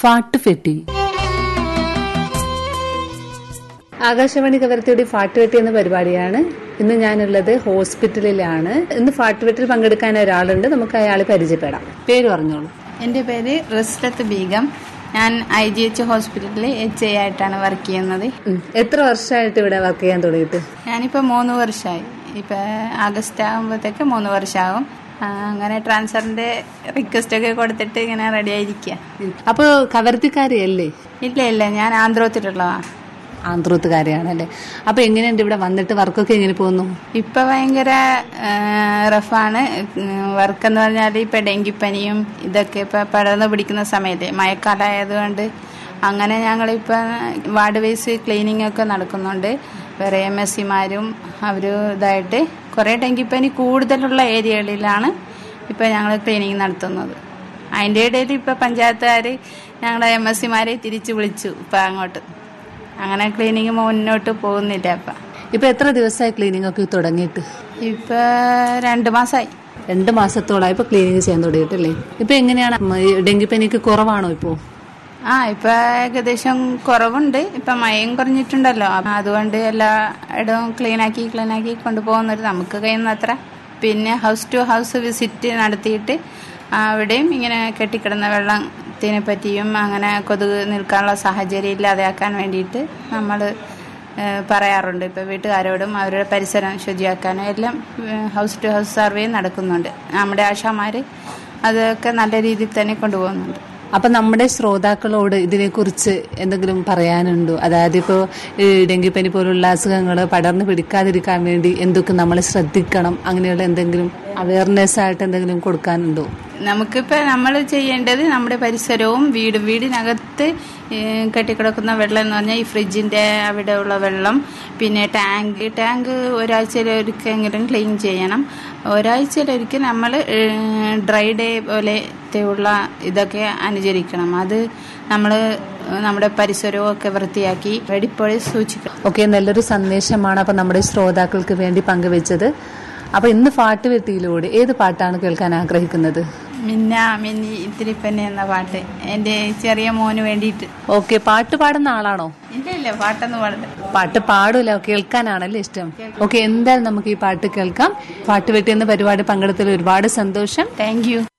ഫാട്ടുഫെട്ടി ആകാശവാണി കവരത്തിയുടെ ഫാട്ടുവെട്ടി എന്ന പരിപാടിയാണ് ഇന്ന് ഞാനുള്ളത് ഹോസ്പിറ്റലിലാണ് ഇന്ന് ഫാട്ടുവെട്ടിൽ പങ്കെടുക്കാൻ ഒരാളുണ്ട് നമുക്ക് അയാളെ പരിചയപ്പെടാം പേര് പറഞ്ഞോളൂ എൻ്റെ പേര് റിസ്ലത്ത് ബീഗം ഞാൻ ഐ ജി എച്ച് ഹോസ്പിറ്റലിൽ എച്ച് ഐ ആയിട്ടാണ് വർക്ക് ചെയ്യുന്നത് ഉം. എത്ര വർഷമായിട്ട് ഇവിടെ വർക്ക് ചെയ്യാൻ തുടങ്ങിയിട്ട് ഞാനിപ്പോൾ മൂന്ന് വർഷമായി ഇപ്പം ആഗസ്റ്റ് ആകുമ്പോഴത്തേക്ക് മൂന്ന് വർഷമാകും ആ, അങ്ങനെ ട്രാൻസ്ഫറിൻ്റെ റിക്വസ്റ്റ് ഒക്കെ കൊടുത്തിട്ട് ഇങ്ങനെ റെഡി ആയിരിക്കുക അപ്പൊ കവരത്തിക്കാരിയല്ലേ ഇല്ല ഇല്ല ഞാൻ ആന്ധ്രോത്തിലുള്ളതാണ് ആന്ധ്രത്തുകാരിയാണല്ലേ അപ്പൊ എങ്ങനെയുണ്ട് ഇവിടെ വന്നിട്ട് വർക്കൊക്കെ എങ്ങനെ പോകുന്നു ഇപ്പം ഭയങ്കര റഫാണ് വർക്ക് എന്ന് പറഞ്ഞാൽ ഇപ്പം ഡെങ്കിപ്പനിയും ഇതൊക്കെ ഇപ്പം പടർന്നു പിടിക്കുന്ന സമയത്ത് മഴക്കാലം ആയതുകൊണ്ട് അങ്ങനെ ഞങ്ങളിപ്പം വാർഡ് വൈസ് ക്ലീനിങ് ഒക്കെ നടക്കുന്നുണ്ട് വേറെ എം എസ് സിമാരും അവർ ഇതായിട്ട് കുറേ ഡെങ്കിപ്പനി കൂടുതലുള്ള ഏരിയകളിലാണ് ഇപ്പം ഞങ്ങൾ ക്ലീനിങ് നടത്തുന്നത് അതിൻ്റെ ഇടയിൽ ഇപ്പം പഞ്ചായത്തുകാർ ഞങ്ങളെ എം എസ് സിമാരെ തിരിച്ചു വിളിച്ചു ഇപ്പം അങ്ങോട്ട് അങ്ങനെ ക്ലീനിങ് മുന്നോട്ട് പോകുന്നില്ല അപ്പം ഇപ്പൊ എത്ര ദിവസമായി ക്ലീനിങ് ഒക്കെ തുടങ്ങിയിട്ട് ഇപ്പൊ രണ്ട് മാസമായി രണ്ട് മാസത്തോളായി ഇപ്പൊ ക്ലീനിങ് ചെയ്യാൻ തുടങ്ങിയിട്ടല്ലേ ഇപ്പൊ എങ്ങനെയാണ് ഉം, ഈ ഡെങ്കിപ്പനിക്ക് കുറവാണോ ഇപ്പോ ആ ഇപ്പൊ ഏകദേശം കുറവുണ്ട് ഇപ്പൊ മയം കുറഞ്ഞിട്ടുണ്ടല്ലോ അപ്പൊ അതുകൊണ്ട് എല്ലാ ഇടവും ക്ലീനാക്കി ക്ലീനാക്കി കൊണ്ടുപോകുന്നത് നമുക്ക് കഴിയുന്നത്ര പിന്നെ ഹൗസ് ടു ഹൗസ് വിസിറ്റ് നടത്തിയിട്ട് അവിടെയും ഇങ്ങനെ കെട്ടിക്കിടന്ന വെള്ളത്തിനെ പറ്റിയും അങ്ങനെ കൊതുക് നിൽക്കാനുള്ള സാഹചര്യം ഇല്ലാതെയാക്കാൻ വേണ്ടിയിട്ട് നമ്മൾ പറയാറുണ്ട് ഇപ്പോൾ വീട്ടുകാരോടും അവരുടെ പരിസരം ശുചിയാക്കാനും എല്ലാം ഏഹ്, ഹൗസ് ടു ഹൗസ് സർവേ നടക്കുന്നുണ്ട് നമ്മുടെ ആശാമാർ അതൊക്കെ നല്ല രീതിയിൽ തന്നെ കൊണ്ടുപോകുന്നുണ്ട് അപ്പൊ നമ്മുടെ ശ്രോതാക്കളോട് ഇതിനെക്കുറിച്ച് എന്തെങ്കിലും പറയാനുണ്ടോ അതായത് ഇപ്പോൾ ഡെങ്കിപ്പനി പോലുള്ള അസുഖങ്ങൾ പടർന്നു പിടിക്കാതിരിക്കാൻ വേണ്ടി എന്തൊക്കെ നമ്മൾ ശ്രദ്ധിക്കണം അങ്ങനെയുള്ള എന്തെങ്കിലും അവയർനെസ് ആയിട്ട് എന്തെങ്കിലും കൊടുക്കാനുണ്ടോ നമുക്കിപ്പോൾ നമ്മൾ ചെയ്യേണ്ടത് നമ്മുടെ പരിസരവും വീട് വീടിനകത്ത് ഏഹ്, കെട്ടിക്കിടക്കുന്ന വെള്ളം എന്ന് പറഞ്ഞാൽ ഈ ഫ്രിഡ്ജിൻ്റെ അവിടെ ഉള്ള വെള്ളം പിന്നെ ടാങ്ക് ടാങ്ക് ഒരാഴ്ചയിലൊരിക്കെങ്കിലും ക്ലീൻ ചെയ്യണം ഒരാഴ്ചയിലൊരിക്കൽ നമ്മൾ ഡ്രൈ ഡേ പോലത്തെയുള്ള ഇതൊക്കെ അനുചരിക്കണം അത് നമ്മൾ നമ്മുടെ പരിസരവും ഒക്കെ വൃത്തിയാക്കി വെടിപ്പോഴി സൂക്ഷിക്കണം ഓക്കെ നല്ലൊരു സന്ദേശമാണ് അപ്പൊ നമ്മുടെ ശ്രോതാക്കൾക്ക് വേണ്ടി പങ്കുവെച്ചത് അപ്പൊ ഇന്ന് പാട്ടുവെട്ടിയിലൂടെ ഏത് പാട്ടാണ് കേൾക്കാൻ ആഗ്രഹിക്കുന്നത് മിന്ന മിന്നി ഇത്തിരിപ്പന്നെ എന്ന പാട്ട് എൻ്റെ ചെറിയ മോന് വേണ്ടിയിട്ട് ഓക്കെ പാട്ട് പാടുന്ന ആളാണോ ഇല്ല ഇല്ല പാട്ടൊന്നും പാടില്ല പാട്ട് പാടൂല കേൾക്കാനാണല്ലേ ഇഷ്ടം ഓക്കെ എന്തായാലും നമുക്ക് ഈ പാട്ട് കേൾക്കാം പാട്ടുവെട്ടി എന്ന പരിപാടി പങ്കെടുത്തതിൽ ഒരുപാട് സന്തോഷം താങ്ക് യു